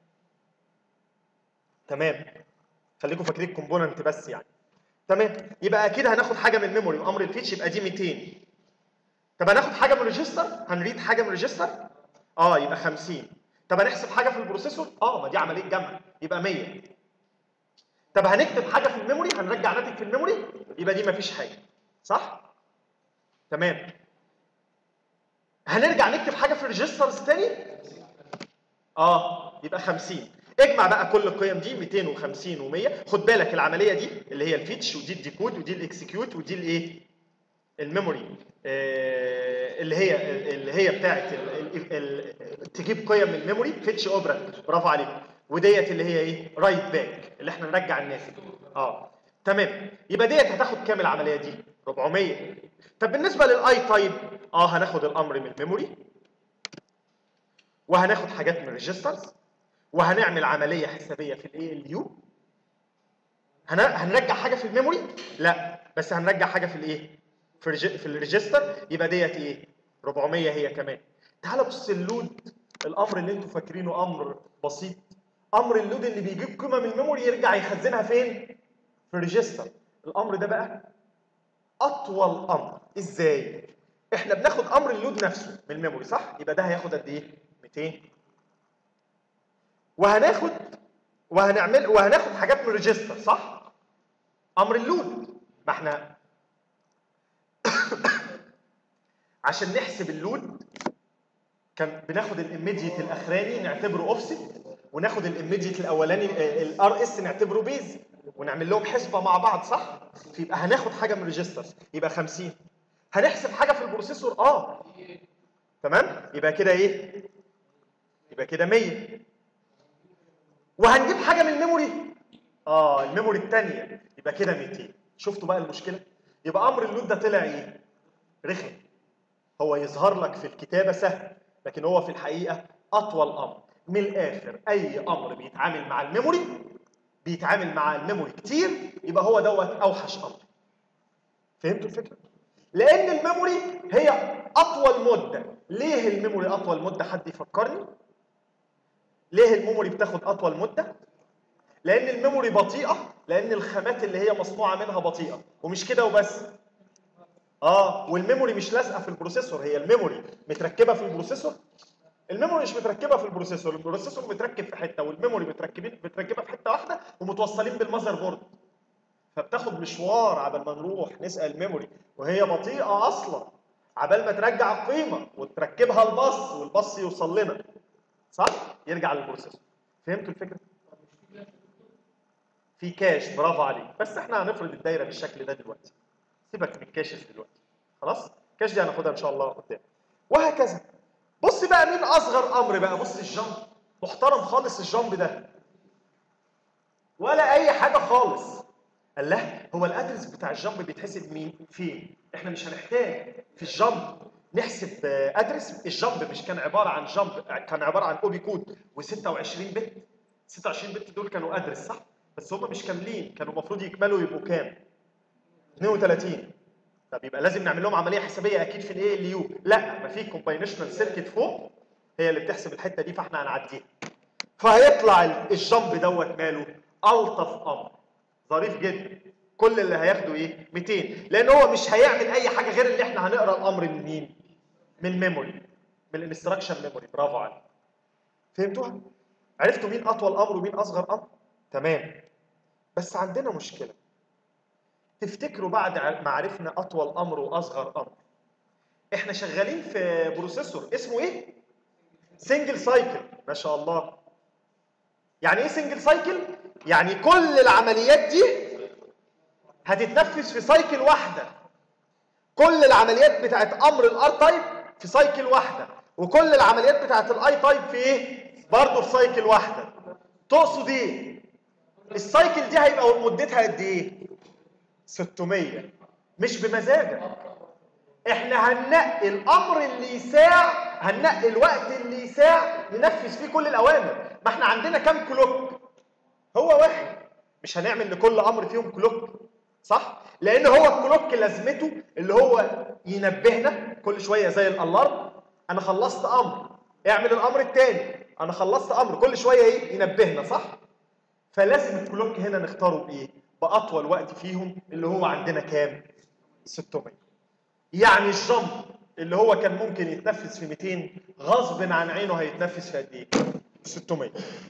تمام خليكم فاكرين الكومبوننت بس يعني تمام يبقى اكيد هناخد حاجه من الميموري وامر الفيتش يبقى دي 200 طب هناخد حاجه من الريجستر هنريد حاجه من الريجستر اه يبقى 50 طب هنحسب حاجه في البروسيسور اه ما دي عمليه جمع يبقى 100 طب هنكتب حاجه في الميموري هنرجع ناتج في الميموري يبقى دي مفيش حاجه صح تمام هنرجع نكتب حاجه في الريجسترز تاني اه يبقى 50 اجمع بقى كل القيم دي 250 و100 خد بالك العمليه دي اللي هي الفيتش ودي الديكود ودي الاكسكيوت ودي الايه الميموري آه اللي هي اللي هي بتاعت ال- ال- ال- تجيب قيم من الميموري فيتش اوبرا برافو عليك وديت اللي هي ايه رايت باك اللي احنا نرجع الناتج اه تمام يبقى ديت هتاخد كام العمليه دي 400 طب بالنسبه للاي تايب اه هناخد الامر من الميموري وهناخد حاجات من الريجسترز وهنعمل عمليه حسابيه في الاي ال يو هنرجع حاجه في الميموري لا بس هنرجع حاجه في الايه في الريج- في الريجستر يبقى ديت ايه 400 هي كمان تعال بص اللود الامر اللي انتوا فاكرينه امر بسيط امر اللود اللي بيجيب قيمه من الميموري يرجع يخزنها فين في الريجستر الامر ده بقى اطول امر ازاي احنا بناخد امر اللود نفسه من الميموري صح يبقى ده هياخد قد ايه 200 وهناخد وهنعمل وهناخد حاجات من الريجستر صح امر اللود ما احنا عشان نحسب اللود كان بناخد الاميديت الاخراني نعتبره اوفست وناخد الاميديت الاولاني الار اس نعتبره بيز ونعمل لهم حسبه مع بعض صح يبقى هناخد حاجه من الريجسترز يبقى 50 هنحسب حاجه في البروسيسور اه تمام يبقى كده ايه يبقى كده 100 وهنجيب حاجه من الميموري اه الميموري الثانيه يبقى كده 200 شفتوا بقى المشكله يبقى امر اللود ده طلع ايه رخم هو يظهر لك في الكتابه سهل لكن هو في الحقيقه اطول امر من الاخر اي امر بيتعامل مع الميموري بيتعامل مع الميموري كتير يبقى هو دوت اوحش امر فهمتوا الفكره لان الميموري هي اطول مده ليه الميموري اطول مده حد يفكرني ليه الميموري بتاخد اطول مده لان الميموري بطيئه لان الخامات اللي هي مصنوعه منها بطيئه ومش كده وبس اه والميموري مش لازقه في البروسيسور هي الميموري متركبه في البروسيسور الميموري مش متركبه في البروسيسور البروسيسور متركب في حته والميموري متركبين متركبه في حته واحده ومتوصلين بالمذر بورد فبتاخد مشوار عبال ما نروح نسال الميموري وهي بطيئه اصلا عبال ما ترجع القيمه وتركبها الباص والباص يوصل لنا صح يرجع للبروسيسور فهمتوا الفكره في كاش برافو عليك بس احنا هنفرض الدايره بالشكل ده دلوقتي سيبك من الكاشز دلوقتي خلاص الكاش دي هناخدها ان شاء الله قدام وهكذا بص بقى مين اصغر امر بقى بص الجامب محترم خالص الجامب ده ولا اي حاجه خالص قال له هو الادرس بتاع الجامب بيتحسب مين فين احنا مش هنحتاج في الجامب نحسب آه، ادرس الجامب مش كان عباره عن جامب كان عباره عن اوبي كود و26 بت 26 بت دول كانوا ادرس صح بس هم مش كاملين كانوا المفروض يكملوا يبقوا كام 32 طب يبقى لازم نعمل لهم عمليه حسابيه اكيد في الاي ال يو لا ما في كومباينيشنال سيركت فوق هي اللي بتحسب الحته دي فاحنا هنعديها فهيطلع ال- الجامب دوت ماله الطف امر ظريف جدا كل اللي هياخده ايه 200 لان هو مش هيعمل اي حاجه غير اللي احنا هنقرا الامر من مين من الميموري من الانستراكشن ميموري برافو عليك فهمتوها عرفتوا مين اطول امر ومين اصغر امر تمام بس عندنا مشكله تفتكروا بعد ع- ما عرفنا اطول امر واصغر امر احنا شغالين في بروسيسور اسمه ايه سنجل سايكل ما شاء الله يعني ايه سنجل سايكل يعني كل العمليات دي هتتنفذ في سايكل واحده كل العمليات بتاعت امر الار تايب في سايكل واحده وكل العمليات بتاعت الاي تايب في ايه برضه في سايكل واحده تقصد ايه السايكل دي هيبقى مدتها قد ايه 600 مش بمزاجك احنا هننقي الامر اللي يساع هننقي الوقت اللي يساع ننفذ فيه كل الاوامر ما احنا عندنا كام كلوك هو واحد مش هنعمل لكل امر فيهم كلوك صح لان هو الكلوك لازمته اللي هو ينبهنا كل شويه زي الالارم انا خلصت امر اعمل الامر الثاني انا خلصت امر كل شويه ايه ينبهنا صح فلازم الكلوك هنا نختاره بايه باطول وقت فيهم اللي هو عندنا كام 600 يعني الجمب اللي هو كان ممكن يتنفذ في 200 غصب عن عينه هيتنفذ في قد ايه 600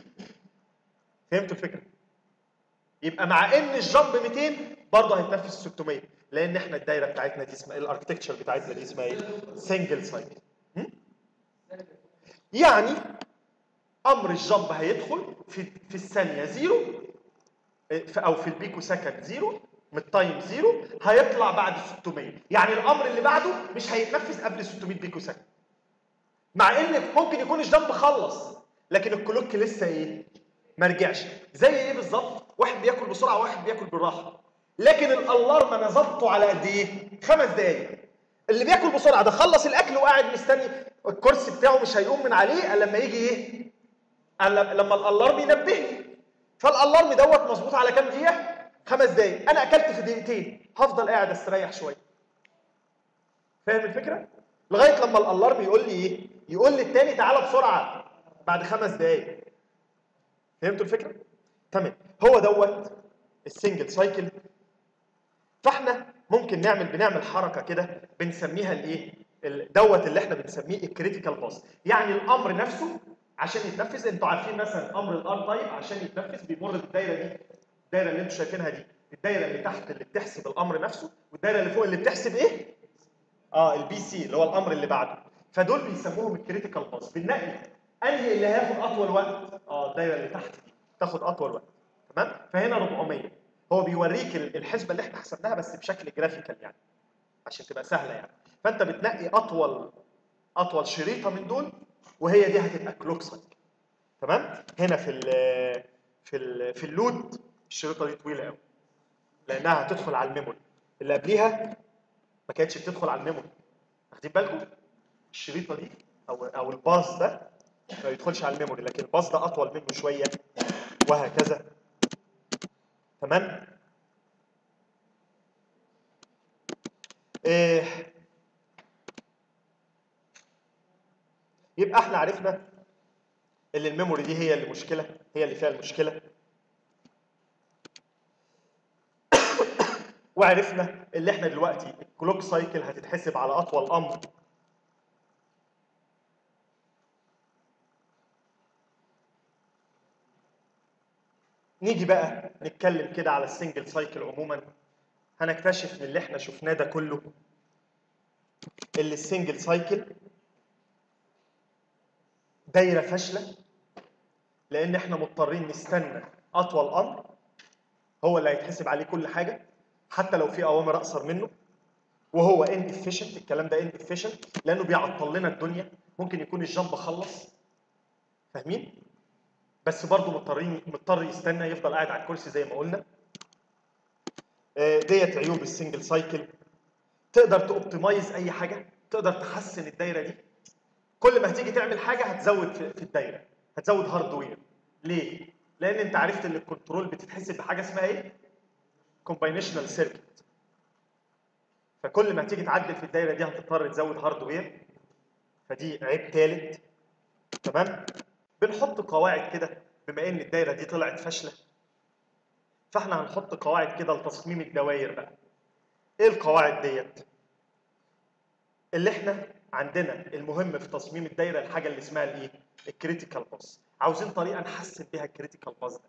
فهمتوا الفكره يبقى مع ان الجمب 200 برضه هيتنفذ 600 لان احنا الدايره بتاعتنا دي اسمها الاركتكتشر بتاعتنا دي اسمها ايه سنجل سايكل يعني امر الجمب هيدخل في في الثانيه زيرو في- او في البيكو سكند زيرو من التايم زيرو هيطلع بعد 600 يعني الامر اللي بعده مش هيتنفذ قبل 600 بيكو سكند مع ان ممكن يكون الجنب خلص لكن الكلوك لسه ايه ما رجعش زي ايه بالظبط واحد بياكل بسرعه وواحد بياكل بالراحه لكن الالارم انا ظبطه على قد ايه خمس دقايق اللي بياكل بسرعه ده خلص الاكل وقاعد مستني الكرسي بتاعه مش هيقوم من عليه الا لما يجي ايه الا لما الالارم ينبهني فالالارم دوت مظبوط على كام دقيقه خمس دقايق انا اكلت في دقيقتين هفضل قاعد استريح شويه فاهم الفكره لغايه لما الالارم يقول لي ايه يقول لي التاني تعالى بسرعه بعد خمس دقايق فهمتوا الفكره تمام هو دوت السنجل سايكل فاحنا ممكن نعمل بنعمل حركه كده بنسميها الايه ال- دوت اللي احنا بنسميه الكريتيكال باس يعني الامر نفسه عشان يتنفذ انتوا عارفين مثلا امر الار تايب عشان يتنفذ بيمر بالدايره دي الدايره اللي انتوا شايفينها دي الدايره اللي تحت اللي بتحسب الامر نفسه والدايره اللي فوق اللي بتحسب ايه اه البي سي اللي هو الامر اللي بعده فدول بيسموهم الكريتيكال باس بننقي انهي اللي هياخد اطول وقت اه الدايره اللي تحت دي تاخد اطول وقت تمام فهنا 400 هو بيوريك ال- الحسبه اللي احنا حسبناها بس بشكل جرافيكال يعني عشان تبقى سهله يعني فانت بتنقي اطول اطول شريطه من دول وهي دي هتبقى كلوك سايكل تمام هنا في ال في ال في اللود الشريطه دي طويله قوي لانها هتدخل على الميموري اللي قبليها ما كانتش بتدخل على الميموري واخدين بالكم الشريطه دي او او الباص ده ما يدخلش على الميموري لكن الباص ده اطول منه شويه وهكذا تمام إيه يبقى احنا عرفنا ان الميموري دي هي اللي مشكله هي اللي فيها المشكله وعرفنا اللي احنا دلوقتي الكلوك سايكل هتتحسب على اطول امر نيجي بقى نتكلم كده على السنجل سايكل عموما هنكتشف من اللي احنا شفناه ده كله اللي السنجل سايكل دايره فاشله لان احنا مضطرين نستنى اطول امر هو اللي هيتحسب عليه كل حاجه حتى لو في اوامر اقصر منه وهو ان efficient الكلام ده ان efficient لانه بيعطل لنا الدنيا ممكن يكون الجنب خلص فاهمين بس برضه مضطرين مضطر يستنى يفضل قاعد على الكرسي زي ما قلنا آه، ديت عيوب السنجل سايكل تقدر توبتمايز اي حاجه تقدر تحسن الدايره دي كل ما هتيجي تعمل حاجه هتزود في في الدايره هتزود هاردوير ليه لان انت عرفت ان الكنترول بتتحسب بحاجه اسمها ايه كومباينيشنال سيركت فكل ما هتيجي تعدل في الدايره دي هتضطر تزود هاردوير فدي عيب ثالث تمام بنحط قواعد كده بما ان الدايره دي طلعت فاشله فاحنا هنحط قواعد كده لتصميم الدوائر بقى ايه القواعد ديت اللي احنا عندنا المهم في تصميم الدايره الحاجه اللي اسمها الايه الكريتيكال باس عاوزين طريقه نحسن بيها الكريتيكال باس ده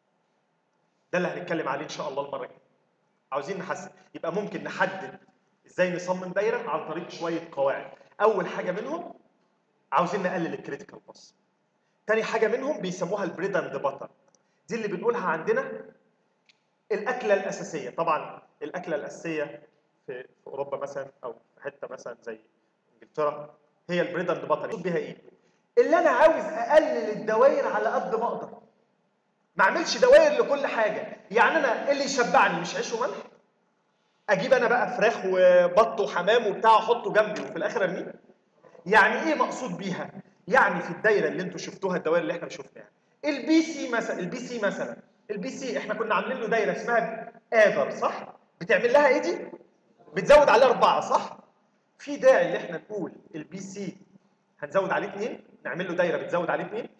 ده اللي هنتكلم عليه ان شاء الله المره الجايه عاوزين نحسن يبقى ممكن نحدد ازاي نصمم دايره عن طريق شويه قواعد اول حاجه منهم عاوزين نقلل الكريتيكال باس تاني حاجه منهم بيسموها البريد اند باتر دي اللي بنقولها عندنا الاكله الاساسيه طبعا الاكله الاساسيه في في اوروبا مثلا او في حته مثلا زي انجلترا هي البريد اند باتر بيها ايه اللي انا عاوز اقلل الدوائر على قد ما اقدر ما اعملش دوائر لكل حاجه يعني انا اللي يشبعني مش عيش وملح اجيب انا بقى فراخ وبط وحمام وبتاع احطه جنبي وفي الاخر ارميه يعني ايه مقصود بيها يعني في الدايره اللي انتوا شفتوها الدوائر اللي احنا شفناها البي سي مثلا البي سي مثلا البي سي احنا كنا عاملين له دايره اسمها ادر صح بتعمل لها ايه دي بتزود عليها اربعه صح في داعي ان احنا نقول البي سي هنزود عليه اثنين نعمل له دايره بتزود عليه اثنين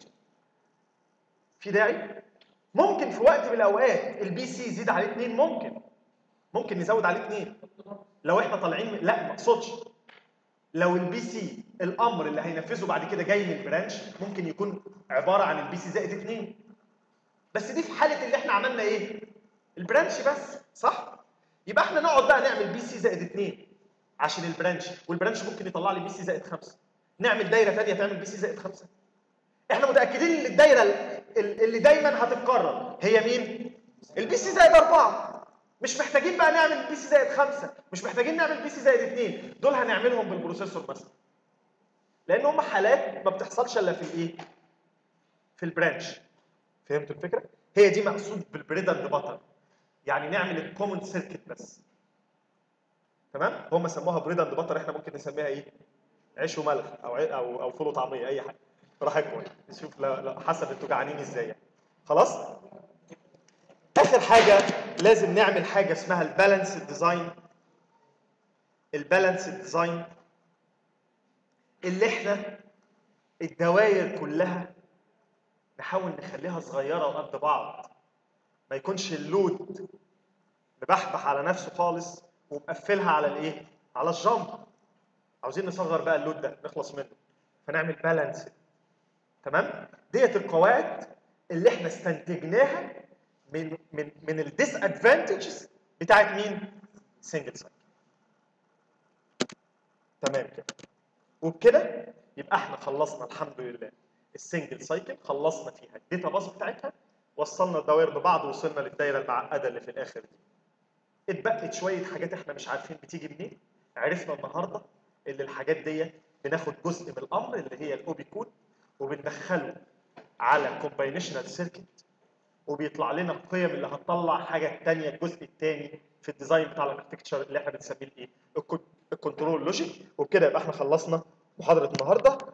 في داعي ممكن في وقت من الاوقات البي سي يزيد عليه اثنين ممكن ممكن نزود عليه اثنين لو احنا طالعين من... لا ما اقصدش لو البي سي الامر اللي هينفذه بعد كده جاي من البرانش ممكن يكون عباره عن البي سي زائد اثنين بس دي في حاله اللي احنا عملنا ايه البرانش بس صح يبقى احنا نقعد بقى نعمل بي سي زائد اثنين عشان البرانش والبرانش ممكن يطلع لي بي سي زائد خمسه نعمل دايره ثانيه تعمل بي سي زائد خمسه احنا متاكدين ان الدايره ال- اللي دايما هتتكرر هي مين البي سي زائد اربعه مش محتاجين بقى نعمل بي سي زائد خمسه مش محتاجين نعمل بي سي زائد اثنين دول هنعملهم بالبروسيسور مثلا لان هم حالات ما بتحصلش الا في الايه في البرانش فهمتوا الفكره هي دي مقصود بالبريد اند باتر يعني نعمل الكومن سيركت بس تمام هم سموها بريد اند باتر احنا ممكن نسميها ايه عيش وملح او عي- او او فول وطعميه اي حاجه براحتكم نشوف لا لا حسب انتوا جعانين ازاي يعني خلاص اخر حاجه لازم نعمل حاجه اسمها البالانس ديزاين البالانس ديزاين اللي احنا الدوائر كلها نحاول نخليها صغيره وقد بعض ما يكونش اللود مبحبح على نفسه خالص ومقفلها على الايه على الجنب عاوزين نصغر بقى اللود ده نخلص منه فنعمل بالانس تمام ديت القواعد اللي احنا استنتجناها من من من الديس ادفانتجز بتاعت مين سنجل سايكل تمام كده وبكده يبقى احنا خلصنا الحمد لله السنجل سايكل خلصنا فيها الداتا باس بتاعتها وصلنا الدوائر ببعض وصلنا للدايره المعقده اللي في الاخر دي اتبقت شويه حاجات احنا مش عارفين بتيجي منين عرفنا النهارده ان الحاجات دي بناخد جزء من الامر اللي هي الاوبي كود وبندخله على كومباينيشنال سيركت وبيطلع لنا القيم اللي هتطلع حاجه تانية الجزء الثاني في الديزاين بتاع الاركتكتشر اللي احنا بنسميه الايه الكنترول لوجيك وبكده يبقى احنا خلصنا محاضره النهارده